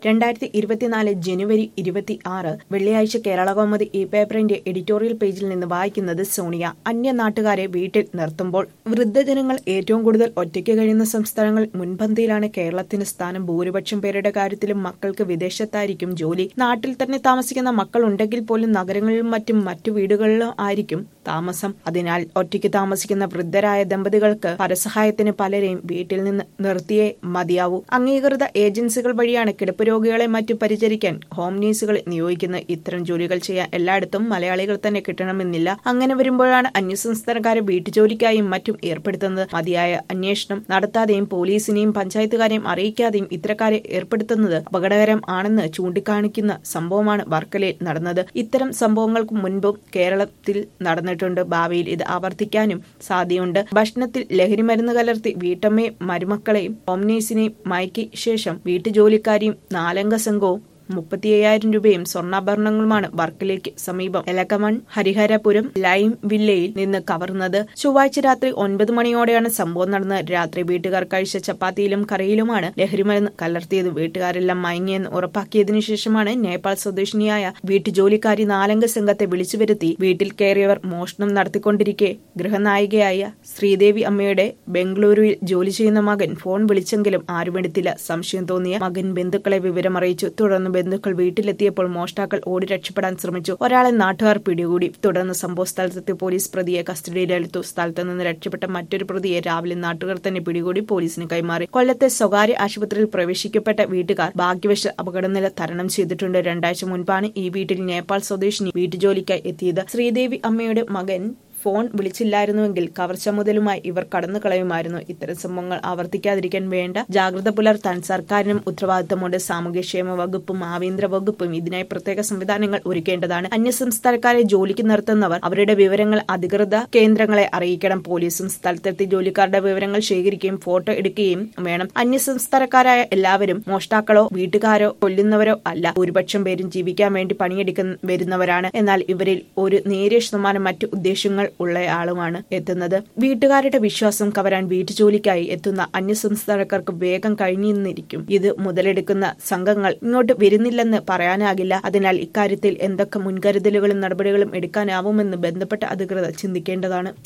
രണ്ടായിരത്തി ഇരുപത്തിനാല് ജനുവരി ഇരുപത്തി ആറ് വെള്ളിയാഴ്ച കേരളകൗമുദി ഈ പേപ്പറിന്റെ എഡിറ്റോറിയൽ പേജിൽ നിന്ന് വായിക്കുന്നത് സോണിയ അന്യ നാട്ടുകാരെ വീട്ടിൽ നിർത്തുമ്പോൾ വൃദ്ധജനങ്ങൾ ഏറ്റവും കൂടുതൽ ഒറ്റയ്ക്ക് കഴിയുന്ന സംസ്ഥാനങ്ങൾ മുൻപന്തിയിലാണ് കേരളത്തിന് സ്ഥാനം ഭൂരിപക്ഷം പേരുടെ കാര്യത്തിലും മക്കൾക്ക് വിദേശത്തായിരിക്കും ജോലി നാട്ടിൽ തന്നെ താമസിക്കുന്ന മക്കൾ ഉണ്ടെങ്കിൽ പോലും നഗരങ്ങളിലും മറ്റും മറ്റു വീടുകളിലും ആയിരിക്കും താമസം അതിനാൽ ഒറ്റയ്ക്ക് താമസിക്കുന്ന വൃദ്ധരായ ദമ്പതികൾക്ക് പരസഹായത്തിന് പലരെയും വീട്ടിൽ നിന്ന് നിർത്തിയേ മതിയാവൂ അംഗീകൃത ഏജൻസികൾ വഴിയാണ് കിടപ്പ് രോഗികളെ മറ്റും പരിചരിക്കാൻ ഹോം നേഴ്സുകളെ നിയോഗിക്കുന്നത് ഇത്തരം ജോലികൾ ചെയ്യാൻ എല്ലായിടത്തും മലയാളികൾ തന്നെ കിട്ടണമെന്നില്ല അങ്ങനെ വരുമ്പോഴാണ് അന്യസംസ്ഥാനക്കാരെ വീട്ടുജോലിക്കായും മറ്റും ഏർപ്പെടുത്തുന്നത് മതിയായ അന്വേഷണം നടത്താതെയും പോലീസിനെയും പഞ്ചായത്തുകാരെയും അറിയിക്കാതെയും ഇത്തരക്കാരെ ഏർപ്പെടുത്തുന്നത് അപകടകരം ആണെന്ന് ചൂണ്ടിക്കാണിക്കുന്ന സംഭവമാണ് വർക്കലയിൽ നടന്നത് ഇത്തരം സംഭവങ്ങൾക്ക് മുൻപും കേരളത്തിൽ നടന്നിട്ടുണ്ട് ഭാവിയിൽ ഇത് ആവർത്തിക്കാനും സാധ്യതയുണ്ട് ഭക്ഷണത്തിൽ ലഹരിമരുന്ന് കലർത്തി വീട്ടമ്മയും മരുമക്കളെയും ഹോം നേഴ്സിനെയും മയക്കി ശേഷം വീട്ടുജോലിക്കാരെയും നാലംഗ സംഘവും മുപ്പത്തി അയ്യായിരം രൂപയും സ്വർണ്ണാഭരണങ്ങളുമാണ് വർക്കലയ്ക്ക് സമീപം എലക്കമൺ ഹരിഹരപുരം ലൈം വില്ലയിൽ നിന്ന് കവർന്നത് ചൊവ്വാഴ്ച രാത്രി ഒൻപത് മണിയോടെയാണ് സംഭവം നടന്നത് രാത്രി വീട്ടുകാർ കഴിച്ച ചപ്പാത്തിയിലും കറിയിലുമാണ് ലഹരിമരുന്ന് കലർത്തിയത് വീട്ടുകാരെല്ലാം മയങ്ങിയെന്ന് ഉറപ്പാക്കിയതിനു ശേഷമാണ് നേപ്പാൾ സ്വദേശിനിയായ വീട്ടുജോലിക്കാരി നാലംഗ സംഘത്തെ വിളിച്ചു വരുത്തി വീട്ടിൽ കയറിയവർ മോഷണം നടത്തിക്കൊണ്ടിരിക്കെ ഗൃഹനായികയായ ശ്രീദേവി അമ്മയുടെ ബംഗളൂരുവിൽ ജോലി ചെയ്യുന്ന മകൻ ഫോൺ വിളിച്ചെങ്കിലും ആരുമെടുത്തില്ല സംശയം തോന്നിയ മകൻ ബന്ധുക്കളെ വിവരമറിയിച്ചു തുടർന്ന് ബന്ധുക്കൾ വീട്ടിലെത്തിയപ്പോൾ മോഷ്ടാക്കൾ ഓടി രക്ഷപ്പെടാൻ ശ്രമിച്ചു ഒരാളെ നാട്ടുകാർ പിടികൂടി തുടർന്ന് സംഭവ സ്ഥലത്തെത്തിയ പോലീസ് പ്രതിയെ കസ്റ്റഡിയിലെടുത്തു സ്ഥലത്ത് നിന്ന് രക്ഷപ്പെട്ട മറ്റൊരു പ്രതിയെ രാവിലെ നാട്ടുകാർ തന്നെ പിടികൂടി പോലീസിന് കൈമാറി കൊല്ലത്തെ സ്വകാര്യ ആശുപത്രിയിൽ പ്രവേശിക്കപ്പെട്ട വീട്ടുകാർ ഭാഗ്യവശ അപകടനില തരണം ചെയ്തിട്ടുണ്ട് രണ്ടാഴ്ച മുൻപാണ് ഈ വീട്ടിൽ നേപ്പാൾ സ്വദേശിനി വീട്ടുജോലിക്കായി എത്തിയത് ശ്രീദേവി അമ്മയുടെ മകൻ ഫോൺ വിളിച്ചില്ലായിരുന്നുവെങ്കിൽ കവർച്ച മുതലുമായി ഇവർ കടന്നു കളയുമായിരുന്നു ഇത്തരം സംഭവങ്ങൾ ആവർത്തിക്കാതിരിക്കാൻ വേണ്ട ജാഗ്രത പുലർത്താൻ സർക്കാരിനും ഉത്തരവാദിത്തമുണ്ട് സാമൂഹ്യക്ഷേമ വകുപ്പും ആഭ്യന്തര വകുപ്പും ഇതിനായി പ്രത്യേക സംവിധാനങ്ങൾ ഒരുക്കേണ്ടതാണ് അന്യസംസ്ഥാനക്കാരെ ജോലിക്ക് നിർത്തുന്നവർ അവരുടെ വിവരങ്ങൾ അധികൃത കേന്ദ്രങ്ങളെ അറിയിക്കണം പോലീസും സ്ഥലത്തെത്തി ജോലിക്കാരുടെ വിവരങ്ങൾ ശേഖരിക്കുകയും ഫോട്ടോ എടുക്കുകയും വേണം അന്യസംസ്ഥാനക്കാരായ എല്ലാവരും മോഷ്ടാക്കളോ വീട്ടുകാരോ കൊല്ലുന്നവരോ അല്ല ഭൂരിപക്ഷം പേരും ജീവിക്കാൻ വേണ്ടി പണിയെടുക്കുന്ന വരുന്നവരാണ് എന്നാൽ ഇവരിൽ ഒരു നേരിയ ശതമാനം മറ്റു ഉദ്ദേശങ്ങൾ ഉള്ളയാളുമാണ് എത്തുന്നത് വീട്ടുകാരുടെ വിശ്വാസം കവരാൻ വീട്ടുജോലിക്കായി എത്തുന്ന അന്യസംസ്ഥാനക്കാർക്ക് വേഗം കഴിഞ്ഞിരിക്കും ഇത് മുതലെടുക്കുന്ന സംഘങ്ങൾ ഇങ്ങോട്ട് വരുന്നില്ലെന്ന് പറയാനാകില്ല അതിനാൽ ഇക്കാര്യത്തിൽ എന്തൊക്കെ മുൻകരുതലുകളും നടപടികളും എടുക്കാനാവുമെന്ന് ബന്ധപ്പെട്ട അധികൃതർ ചിന്തിക്കേണ്ടതാണ്